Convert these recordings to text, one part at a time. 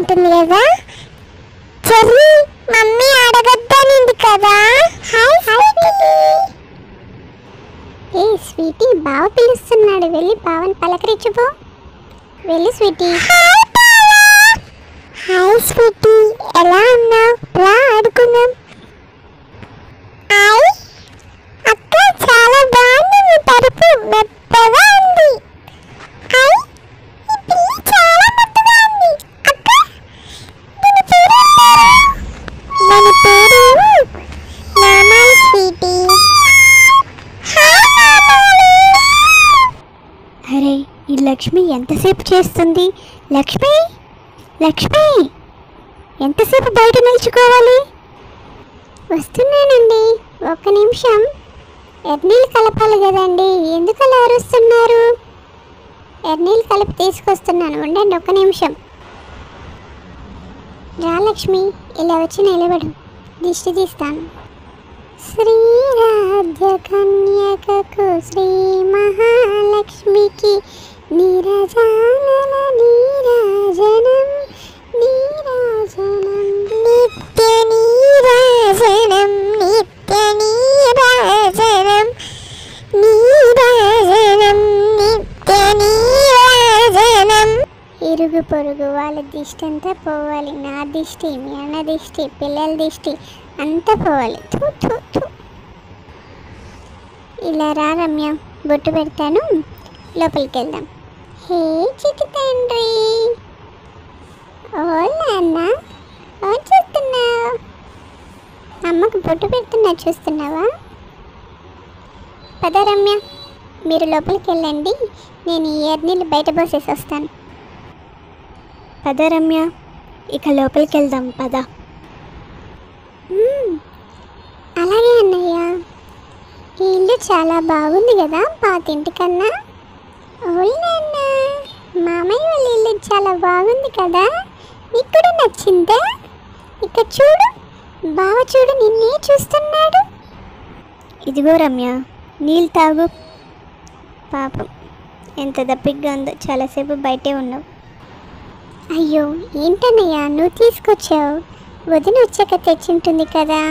ఉంటుంది కదా cherry mummy అడగద్దనింది కదా హాయ్ స్వీటీ ఏ స్వీటీ బావ పిలుస్తున్నాడు వెళ్ళి బావని పలకరించుకో వెళ్ళి స్వీటీ హాయ్ స్వీటీ ఎలా ఉన్నావు రా ఆడుకుందాం హాయ్ అక్క చాలా బాగుంది మీ పరుపు మెత్తగా ఉంది హాయ్ ఈ పిల్లి చాలా మెత్తగా ఉంది అక్క దీని పేరు దాని పేరు నామాయి స్వీటీ హాయ్ నామాలు అరే ఈ లక్ష్మి ఎంతసేపు చేస్తుంది లక్ష్మి లక్ష్మి ఎంతసేపు బయట నిల్చుకోవాలి వస్తున్నానండి ఒక్క నిమిషం ఎర్నీళ్ళు కలపాలి కదండి ఎందుకు అలా అరుస్తున్నారు ఎర్నీళ్ళు కలిపి తీసుకొస్తున్నాను ఉండండి ఒక్క నిమిషం రా లక్ష్మి ఇలా వచ్చి నిలబడు దిష్టి తీస్తాను శ్రీరాధ్య కన్యకకు శ్రీ మహాలక్ష్మికి నీరజానన నీరాజనం నీరాజనం నిత్య నీరాజనం నిత్య నీరాజనం నీరాజనం నిత్య నీరాజనం ఇరుగు పొరుగు వాళ్ళ దిష్టి అంతా పోవాలి నా దిష్టి మీ అన్న దిష్టి పిల్లల దిష్టి అంతా పోవాలి థూ థూ థూ ఇలా రా రమ్య బొట్టు పెడతాను లోపలికి వెళ్దాం హే చిటి తండ్రి ఓ నాన్న ఓ చూస్తున్నావు అమ్మకు బొట్టు పెడుతున్నా చూస్తున్నావా పద రమ్య మీరు లోపలికి వెళ్ళండి నేను ఈ ఎర్నీళ్ళు బయట పోసేసి వస్తాను పద రమ్య ఇక లోపలికి వెళ్దాం పద మ్మ్. అలాగే అన్నయ్య ఈ ఇల్లు చాలా బాగుంది కదా పాతింటి కన్నా నాన్న మామయ్య వాళ్ళ ఇల్లు చాలా బాగుంది కదా నీకు కూడా నచ్చిందా ఇక చూడు బావ చూడు నిన్నే చూస్తున్నాడు ఇదిగో రమ్య నీళ్ళు తాగు పాపం ఎంత దప్పిగ్గా ఉందో చాలాసేపు బయటే ఉన్నావు అయ్యో ఏంటన్నయ్య నువ్వు తీసుకొచ్చావు వదిన వచ్చాక తెచ్చింటుంది కదా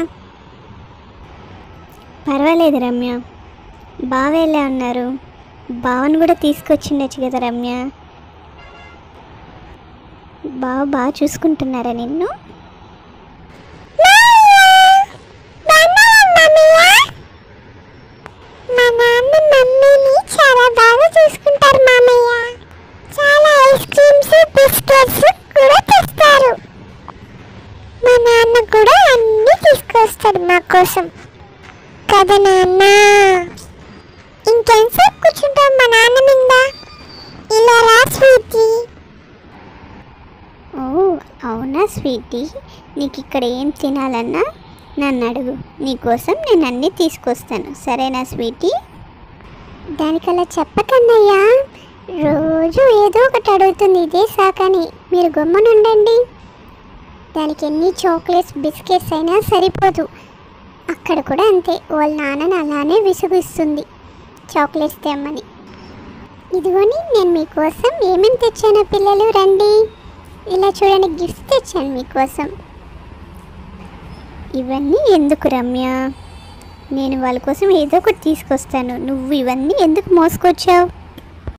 పర్వాలేదు రమ్య బావ ఎలా ఉన్నారు బావను కూడా తీసుకొచ్చిండొచ్చు కదా రమ్య బావ బాగా చూసుకుంటున్నారా నిన్ను మా నాన్న మమ్మీని చాలా బాగా చూసుకుంటారు మామయ్య చాలా ఐస్ క్రీమ్స్ బిస్కెట్స్ కూడా తెస్తారు మా నాన్న కూడా అన్నీ తీసుకొస్తాడు మా కోసం కదా నాన్న ఇంకెంతసేపు కూర్చుంటాం మా నాన్న మీద ఇలా రా స్వీటీ ఓ అవునా స్వీటీ నీకు ఇక్కడ ఏం తినాలన్నా నన్ను అడుగు నీకోసం నేను అన్నీ తీసుకొస్తాను సరేనా స్వీటీ దానికలా చెప్పకన్నయ్యా రోజు ఏదో ఒకటి అడుగుతుంది ఇదే సాకని మీరు గమ్మునుండండి దానికి ఎన్ని చాక్లెట్స్ బిస్కెట్స్ అయినా సరిపోదు అక్కడ కూడా అంతే వాళ్ళ నాన్నని అలానే విసుగిస్తుంది చాక్లెట్స్ తెమ్మని ఇదిగోని నేను మీకోసం ఏమేమి తెచ్చానో పిల్లలు రండి ఇలా చూడండి గిఫ్ట్స్ తెచ్చాను మీకోసం ఇవన్నీ ఎందుకు రమ్య నేను వాళ్ళ కోసం ఏదో ఒకటి తీసుకొస్తాను నువ్వు ఇవన్నీ ఎందుకు మోసుకొచ్చావు